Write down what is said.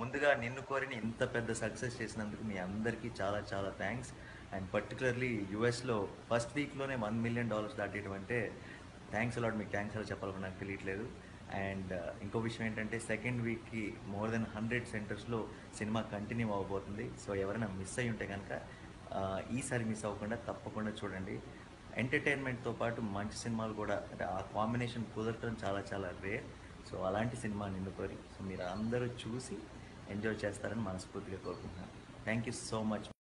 ముందుగా నిన్ను కోరిని ఇంత పెద్ద సక్సెస్ చేసినందుకు మీ అందరికీ చాలా చాలా థ్యాంక్స్ అండ్ పర్టికులర్లీ యూఎస్లో ఫస్ట్ వీక్లోనే వన్ మిలియన్ డాలర్స్ దాటేయడం అంటే థ్యాంక్స్ అలాట్ మీకు థ్యాంక్స్ అలా చెప్పాలని నాకు తెలియట్లేదు అండ్ ఇంకో విషయం ఏంటంటే సెకండ్ వీక్కి మోర్ దెన్ హండ్రెడ్ సెంటర్స్లో సినిమా కంటిన్యూ అవ్వబోతుంది సో ఎవరైనా మిస్ అయి ఉంటే కనుక ఆ, ఈసారి మిస్ అవ్వకుండా తప్పకుండా చూడండి ఎంటర్టైన్మెంట్తో పాటు మంచి సినిమాలు కూడా అంటే ఆ కాంబినేషన్ కుదరటం చాలా చాలా రేర్ సో అలాంటి సినిమా నిన్ను కోరి సో మీరు అందరూ చూసి ఎంజాయ్ చేస్తారని మనస్ఫూర్తిగా కోరుకుంటున్నాను థ్యాంక్ యూ సో మచ్